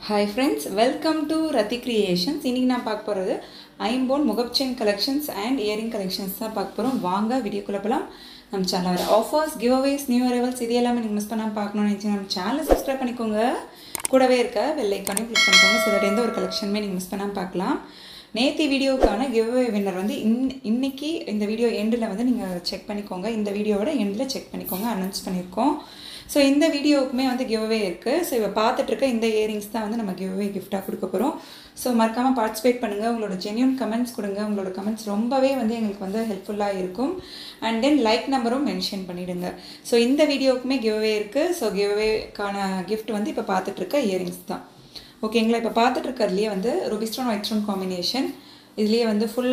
hi friends welcome to Rathi creations இன்றைக்கி நான் பார்க்க போகிறது ஐம்போன் முகப்செயின் கலெக்ஷன்ஸ் அண்ட் இயரிங் கலெக்ஷன்ஸ் தான் பார்க்க போகிறோம் வாங்க வீடியோக்குள்ளே போகலாம் நம்ம சேனல் வர offers giveaways new arrivals இது எல்லாமே நீங்கள் மிஸ் பண்ணாமல் பார்க்கணும்னு நினச்சி நம்ம சேனலை சப்ஸ்கிரைப் பண்ணிக்கோங்க கூடவே இருக்க வெள்ளைக்கானையும் கிளிக் பண்ணிக்கோங்க ஸோ தட் எந்த ஒரு கலெக்ஷனுமே நீங்கள் மிஸ் பண்ணாமல் பார்க்கலாம் நேத்தி வீடியோக்கான கிவ் அவே வின்னர் வந்து இன் இன்னைக்கு இந்த வீடியோ எண்டில் வந்து நீங்கள் செக் பண்ணிக்கோங்க இந்த வீடியோவோட எண்டில் செக் பண்ணிக்கோங்க அனௌன்ஸ் பண்ணியிருக்கோம் ஸோ இந்த வீடியோவுக்குமே வந்து கிவ் அவே இருக்குது ஸோ இப்போ பார்த்துட்டு இருக்க இந்த இயரிங்ஸ் தான் வந்து நம்ம கிவ் அவே கிஃப்டாக கொடுக்க போகிறோம் ஸோ மறக்காமல் பார்ட்டிசிபேட் பண்ணுங்கள் உங்களோட ஜென்யூன் கமெண்ட்ஸ் கொடுங்க உங்களோட கமெண்ட்ஸ் ரொம்பவே வந்து எங்களுக்கு வந்து ஹெல்ப்ஃபுல்லாக இருக்கும் அண்ட் தென் லைக் நம்பரும் மென்ஷன் பண்ணிவிடுங்க ஸோ இந்த வீடியோவுக்குமே கிவ் அவே இருக்குது ஸோ கிவ் அவேக்கான கிஃப்ட் வந்து இப்போ பார்த்துட்டு இருக்க இயரிங்ஸ் தான் ஓகேங்களா இப்போ பார்த்துட்டு இருக்கிறதுலேயே வந்து ruby stone white stone combination இதுலேயே வந்து ஃபுல்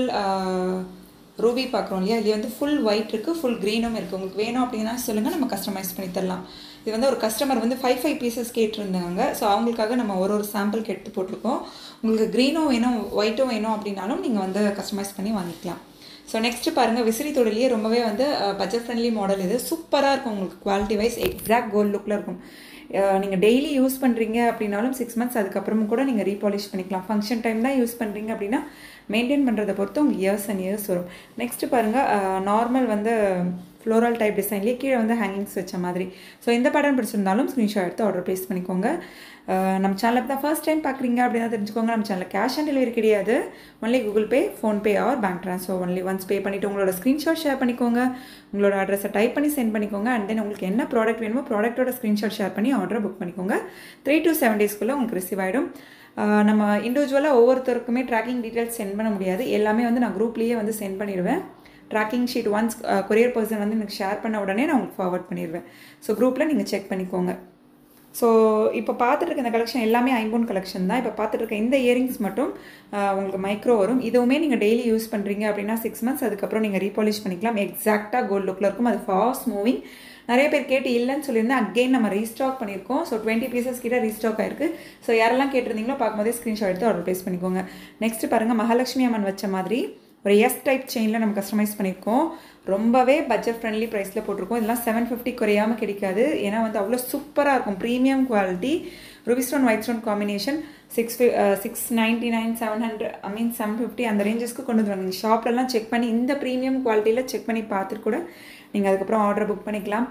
ரூபி பார்க்குறோம் இல்லையா இதுலேயே வந்து ஃபுல் ஒயிட் இருக்குது ஃபுல் க்ரீனும் இருக்குது உங்களுக்கு வேணும் அப்படின்னா சொல்லுங்கள் நம்ம கஸ்டமைஸ் பண்ணி தரலாம் இது வந்து ஒரு கஸ்டமர் வந்து ஃபைவ் ஃபைவ் பீசஸ் கேட்டிருந்தாங்க ஸோ அவங்களுக்காக நம்ம ஒரு ஒரு சாம்பிளுக்கு எடுத்து போட்டிருக்கோம் உங்களுக்கு க்ரீனும் வேணும் ஒயிட்டும் வேணும் அப்படின்னாலும் நீங்கள் வந்து கஸ்டமைஸ் பண்ணி வாங்கிக்கலாம் ஸோ நெக்ஸ்ட்டு பாருங்கள் விசிறி தொழிலே ரொம்பவே வந்து பட்ஜெட் ஃப்ரெண்ட்லி மாடல் இது சூப்பராக இருக்கும் உங்களுக்கு குவாலிட்டி வைஸ் எக்ஸாக்ட் கோல்ட் லுக்கில் இருக்கும் நீங்கள் டெய்லி யூஸ் பண்ணுறீங்க அப்படின்னாலும் சிக்ஸ் மந்த்ஸ் அதுக்கப்புறமும் கூட நீங்கள் ரீபாலிஷ் பண்ணிக்கலாம் ஃபங்க்ஷன் டைம் தான் யூஸ் பண்ணுறீங்க அப்படின்னா மெயின்டைன் பண்ணுறதை பொறுத்து உங்களுக்கு இயர்ஸ் அண்ட் இயர்ஸ் வரும் நெக்ஸ்ட்டு பாருங்கள் நார்மல் வந்து ஃப்ளோரல் டைப் டிசைன்லேயே கீழே வந்து ஹேங்கிங்ஸ் வச்ச மாதிரி ஸோ இந்த பேட்டர்ன் பிடிச்சிருந்தாலும் ஸ்க்ரீன்ஷாட் எடுத்து ஆர்டர் ப்ளேஸ் பண்ணிக்கோங்க நம்ம சேனலுக்கு தான் ஃபர்ஸ்ட் டைம் பார்க்குறீங்க அப்படின்னா தெரிஞ்சுக்கோங்க நம்ம சேனலில் கேஷ் ஆன் டெலிவரி கிடையாது only Google Pay PhonePe or bank transfer only once pay பண்ணிவிட்டு உங்களோட ஸ்க்ரீன்ஷாட் ஷேர் பண்ணிக்கோங்க உங்களோட அட்ரஸை டைப் பண்ணி சென்ட் பண்ணிக்கோங்க அண்ட் தென் உங்களுக்கு என்ன ப்ராடக்ட் வேணுமோ ப்ராடக்ட்டோட ஸ்க்ரீன்ஷாட் ஷேர் பண்ணி ஆர்டரை புக் பண்ணிக்கோங்க த்ரீ டு செவன் டேஸ்க்குள்ளே உங்களுக்கு ரிசீவ் ஆகிடும் நம்ம இண்டிவிஜுவலாக ஒவ்வொருத்தருக்குமே ட்ராக்கிங் டீட்டெயில்ஸ் சென்ட் பண்ண முடியாது எல்லாமே வந்து நான் குரூப்லேயே வந்து சென்ட் பண்ணிடுவேன் tracking sheet once courier person வந்து எனக்கு ஷேர் பண்ண உடனே நான் உங்களுக்கு ஃபார்வர்ட் பண்ணிடுவேன் ஸோ குரூப்பில் நீங்கள் செக் பண்ணிக்கோங்க ஸோ இப்போ பார்த்துட்டு இருக்க இந்த கலெக்ஷன் எல்லாமே ஐம்போன் கலெக்ஷன் தான் இப்போ பார்த்துட்டு இருக்க இந்த இயரிங்ஸ் மட்டும் உங்களுக்கு மைக்ரோ வரும் இதுவுமே நீங்கள் டெய்லி யூஸ் பண்ணுறீங்க அப்படின்னா சிக்ஸ் மந்த்ஸ் அதுக்கப்புறம் நீங்கள் ரீபாலிஷ் பண்ணிக்கலாம் எக்ஸாக்டாக கோல்டு லுக்கில் இருக்கும் அது ஃபாஸ்ட் மூவிங் நிறைய பேர் கேட்டு இல்லைன்னு சொல்லியிருந்தேன் அகெயின் நம்ம ரீஸ்டாக் பண்ணியிருக்கோம் ஸோ டுவெண்ட்டி பீசஸ் கிட்ட ரீஸ்டாக் ஆயிருக்கு ஸோ யாரெல்லாம் கேட்டிருந்தீங்களோ பார்க்கும்போதே ஸ்க்ரீன்ஷாட் எடுத்து ஆர்டர் ப்ளேஸ் பண்ணிக்கோங்க நெக்ஸ்ட் பாருங்கள் மகாலட்சுமி அம்மன் வச்ச மாதிரி ஒரு எஸ் டைப் செயினில் நம்ம கஸ்டமைஸ் பண்ணியிருக்கோம் ரொம்பவே பட்ஜெட் ஃப்ரெண்ட்லி ப்ரைஸில் போட்டிருக்கோம் இதெல்லாம் செவன் ஃபிஃப்டி குறையாமல் கிடைக்காது ஏன்னா வந்து அவ்வளோ சூப்பராக இருக்கும் premium quality ruby stone white stone combination six six ninety nine seven hundred I mean seven fifty அந்த ரேஞ்சஸ்க்கு கொண்டு வந்துருவாங்க நீங்கள் ஷாப்லலாம் செக் பண்ணி இந்த ப்ரீமியம் குவாலிட்டியில் செக் பண்ணி பார்த்துட்டு கூட நீங்கள் அதுக்கப்புறம் ஆர்டர் புக் பண்ணிக்கலாம்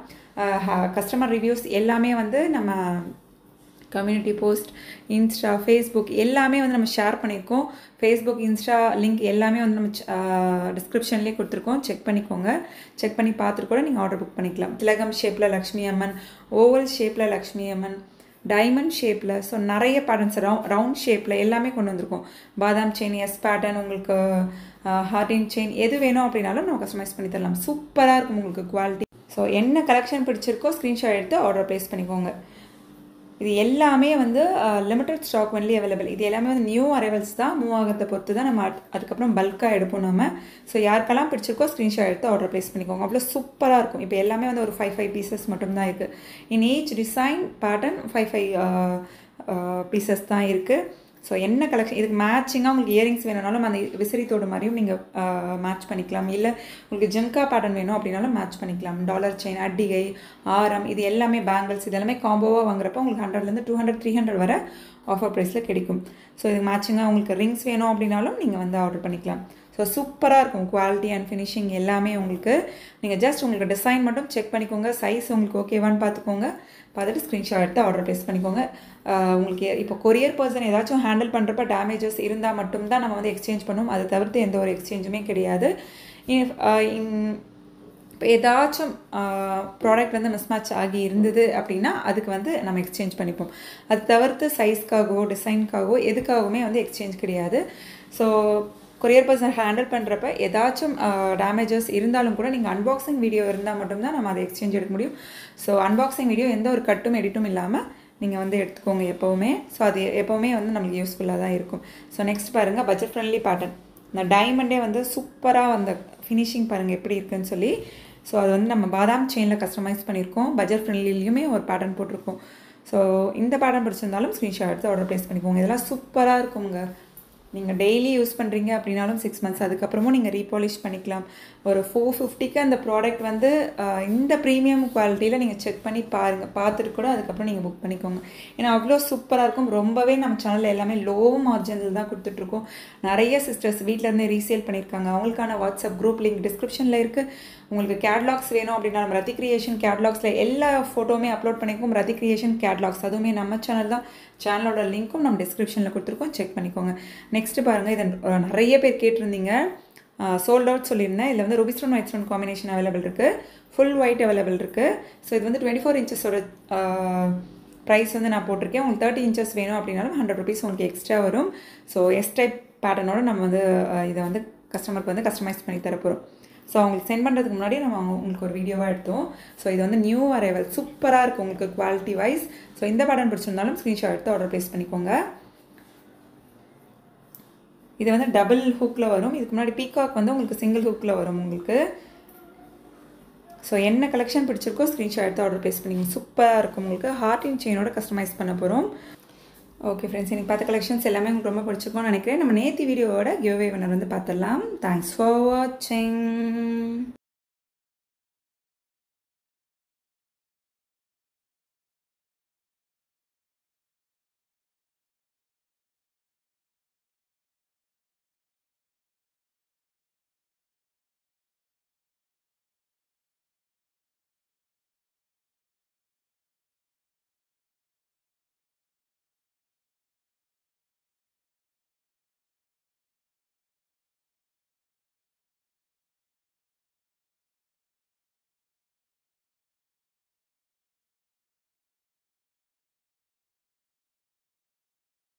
கஸ்டமர் ரிவ்யூஸ் எல்லாமே வந்து நம்ம கம்யூனிட்டி போஸ்ட் இன்ஸ்டா ஃபேஸ்புக் எல்லாமே வந்து நம்ம ஷேர் பண்ணியிருக்கோம் ஃபேஸ்புக் இன்ஸ்டா லிங்க் எல்லாமே வந்து நம்ம டிஸ்கிரிப்ஷன்லேயே கொடுத்துருக்கோம் செக் பண்ணிக்கோங்க செக் பண்ணி பார்த்துட்டு கூட நீங்கள் ஆர்டர் புக் பண்ணிக்கலாம் திலகம் ஷேப்பில் லக்ஷ்மி அம்மன் ஓவல் ஷேப்பில் லக்ஷ்மி அம்மன் டைமண்ட் ஷேப்பில் ஸோ நிறைய பேட்டர்ன்ஸ் ரவு ரவுண்ட் ஷேப்பில் எல்லாமே கொண்டு வந்திருக்கோம் பாதாம் செயின் எஸ் பேட்டர்ன் உங்களுக்கு ஹார்டின் செயின் எது வேணும் அப்படின்னாலும் நம்ம கஸ்டமைஸ் பண்ணி தரலாம் சூப்பராக இருக்கும் உங்களுக்கு குவாலிட்டி ஸோ என்ன கலெக்ஷன் பிடிச்சிருக்கோ ஸ்க்ரீன்ஷாட் எடுத்து ஆர்டர் ப்ளேஸ் பண்ணிக்கோங்க இது எல்லாமே வந்து லிமிட்டட் ஸ்டாக் ஒன்லி அவைலபிள் இது எல்லாமே வந்து நியூ அரைவல்ஸ் தான் மூவ் ஆகிறத பொறுத்து தான் நம்ம அதுக்கப்புறம் பல்காக எடுப்போம் நம்ம ஸோ யாருக்கெல்லாம் பிடிச்சிருக்கோ ஸ்க்ரீன்ஷாட் எடுத்து ஆர்டர் ப்ளேஸ் பண்ணிக்கோங்க அவ்வளோ சூப்பராக இருக்கும் இப்போ எல்லாமே வந்து ஒரு ஃபைவ் ஃபைவ் பீசஸ் மட்டும்தான் இருக்குது in each design pattern five five pieces தான் இருக்குது ஸோ என்ன கலெக்ஷன் இதுக்கு மேட்சிங்காக உங்களுக்கு இயரிங்ஸ் வேணும்னாலும் அந்த விசிறி தோடு மாதிரியும் நீங்கள் மேட்ச் பண்ணிக்கலாம் இல்லை உங்களுக்கு ஜம்கா பேட்டர்ன் வேணும் அப்படின்னாலும் மேட்ச் பண்ணிக்கலாம் டாலர் செயின் அட்டிகை ஆரம் இது எல்லாமே பேங்கிள்ஸ் இது எல்லாமே காம்போவாக வாங்குறப்ப உங்களுக்கு ஹண்ட்ரட்லேருந்து டூ ஹண்ட்ரட் த்ரீ ஹண்ட்ரட் வர ஆஃபர் ப்ரைஸில் கிடைக்கும் ஸோ இது மேட்சிங்காக உங்களுக்கு ரிங்ஸ் வேணும் அப்படின்னாலும் நீங்கள் வந்து ஆர்டர் பண்ணிக்கலாம் ஸோ சூப்பராக இருக்கும் குவாலிட்டி அண்ட் ஃபினிஷிங் எல்லாமே உங்களுக்கு நீங்கள் ஜஸ்ட் உங்களுக்கு டிசைன் மட்டும் செக் பண்ணிக்கோங்க சைஸ் உங்களுக்கு ஓகேவான்னு பார்த்துக்கோங்க பார்த்துட்டு ஸ்க்ரீன்ஷாட் எடுத்து ஆர்டர் ப்ளேஸ் பண்ணிக்கோங்க உங்களுக்கு இப்போ கொரியர் பர்சன் ஏதாச்சும் ஹேண்டில் பண்ணுறப்ப டேமேஜஸ் இருந்தால் மட்டும்தான் நம்ம வந்து எக்ஸ்சேஞ்ச் பண்ணுவோம் அதை தவிர்த்து எந்த ஒரு எக்ஸ்சேஞ்சுமே கிடையாது இப்போ ஏதாச்சும் ப்ராடக்ட் வந்து மிஸ்மேட்ச் ஆகி இருந்தது அப்படின்னா அதுக்கு வந்து நம்ம எக்ஸ்சேஞ்ச் பண்ணிப்போம் அது தவிர்த்து சைஸ்க்காகவோ டிசைனுக்காகவோ எதுக்காகவுமே வந்து எக்ஸ்சேஞ்ச் கிடையாது ஸோ கொரியர் பர்சன் ஹேண்டில் பண்ணுறப்ப ஏதாச்சும் டேமேஜஸ் இருந்தாலும் கூட நீங்கள் அன்பாக்சிங் வீடியோ இருந்தால் மட்டும்தான் நம்ம அதை எக்ஸ்சேஞ்ச் எடுக்க முடியும் ஸோ அன்பாக்சிங் வீடியோ எந்த ஒரு கட்டும் எடிட்டும் இல்லாமல் நீங்கள் வந்து எடுத்துக்கோங்க எப்போவுமே ஸோ அது எப்போவுமே வந்து நம்மளுக்கு யூஸ்ஃபுல்லாக தான் இருக்கும் ஸோ நெக்ஸ்ட் பாருங்கள் பட்ஜெட் ஃப்ரெண்ட்லி பேட்டர்ன் இந்த டைமண்டே வந்து சூப்பராக அந்த ஃபினிஷிங் பாருங்கள் எப்படி இருக்குன்னு சொல்லி ஸோ அது வந்து நம்ம பாதாம் செயினில் கஸ்டமைஸ் பண்ணியிருக்கோம் பட்ஜெட் ஃப்ரெண்ட்லிலையுமே ஒரு பேட்டர்ன் போட்டிருக்கோம் ஸோ இந்த பேட்டர்ன் பிடிச்சிருந்தாலும் ஸ்க்ரீன்ஷாட் எடுத்து ஆர்டர் ப்ளேஸ் பண்ணிக்கோங்க இதெல்லாம் சூப்பராக இருக்குங்க நீங்கள் டெய்லி யூஸ் பண்ணுறீங்க அப்படின்னாலும் சிக்ஸ் மந்த்ஸ் அதுக்கப்புறமும் நீங்கள் ரீபாலிஷ் பண்ணிக்கலாம் ஒரு ஃபோர் ஃபிஃப்டிக்கு அந்த ப்ராடக்ட் வந்து ஆஹ், இந்த ப்ரீமியம் குவாலிட்டியில் நீங்கள் செக் பண்ணி பாருங்கள் பார்த்துட்டு கூட அதுக்கப்புறம் நீங்கள் புக் பண்ணிக்கோங்க ஏன்னா அவ்வளோ சூப்பராக இருக்கும் ரொம்பவே நம்ம சேனலில் எல்லாமே லோ மார்ஜினில் தான் கொடுத்துட்ருக்கோம் நிறைய சிஸ்டர்ஸ் வீட்டிலேருந்தே ரீசேல் பண்ணியிருக்காங்க அவங்களுக்கான வாட்ஸ்அப் குரூப் லிங்க் டிஸ்கிரிப்ஷனில் இருக்குது உங்களுக்கு கேட்லாக்ஸ் வேணும் அப்படின்னா நம்ம ரத்தி கிரியேஷன் கேட்லாக்ஸில் எல்லா ஃபோட்டோவுமே அப்லோட் பண்ணிக்கோம் ரத்தி கிரியேஷன் கேட்லாக்ஸ் அதுவுமே நம்ம சேனல் தான் சேனலோட லிங்க்கும் நம்ம டிஸ்கிரிப்ஷனில் கொடுத்துருக்கோம் செக் பண்ணிக்கோங்க நெக்ஸ்ட்டு பாருங்கள் இதை அஹ், நிறைய பேர் கேட்டிருந்தீங்க சோல்ட் அவுட் சொல்லியிருந்தேன் இதில் வந்து ruby stone white stone combination available இருக்குது ஃபுல் ஒயிட் அவைலபிள் இருக்குது ஸோ இது வந்து டுவெண்ட்டி ஃபோர் இன்ச்சஸோட ப்ரைஸ் வந்து நான் போட்டிருக்கேன் உங்களுக்கு தேர்ட்டி இன்ச்சஸ் வேணும் அப்படின்னாலும் ஹண்ட்ரட் ருபீஸ் உங்களுக்கு எக்ஸ்ட்ரா வரும் ஸோ எஸ் டைப் பேட்டர்னோட நம்ம வந்து அஹ், இதை வந்து கஸ்டமருக்கு வந்து கஸ்டமைஸ் பண்ணி தரப்போகிறோம் ஸோ அவங்களுக்கு சென்ட் பண்ணுறதுக்கு முன்னாடி நம்ம அவங்க- உங்களுக்கு ஒரு வீடியோவாக எடுத்தோம் ஸோ இது வந்து நியூ அரைவல் சூப்பராக இருக்குது உங்களுக்கு குவாலிட்டி வைஸ் ஸோ இந்த பேட்டர்ன் பிடிச்சிருந்தாலும் ஸ்க்ரீன்ஷாட் எடுத்து ஆர்டர் ப்ளேஸ் பண்ணிக்கோங்க இது வந்து டபுள் ஹூக்கில் வரும் இதுக்கு முன்னாடி பீகாக் வந்து உங்களுக்கு சிங்கிள் ஹூக்கில் வரும் உங்களுக்கு ஸோ என்ன கலெக்ஷன் பிடிச்சிருக்கோ ஸ்க்ரீன்ஷாட் எடுத்து ஆர்டர் ப்ளேஸ் பண்ணிங்க சூப்பராக இருக்கும் உங்களுக்கு ஹார்டின் செயினோட கஸ்டமைஸ் பண்ண போகிறோம் ஓகே ஃப்ரெண்ட்ஸ் எனக்கு பார்த்த கலெக்ஷன்ஸ் எல்லாமே உங்களுக்கு ரொம்ப பிடிச்சிருக்கும்னு நினைக்கிறேன் நம்ம நேத்தி வீடியோவோட கிவ்வே வினர் வந்து பார்த்துடலாம் தேங்க்ஸ் ஃபார் வாட்சிங்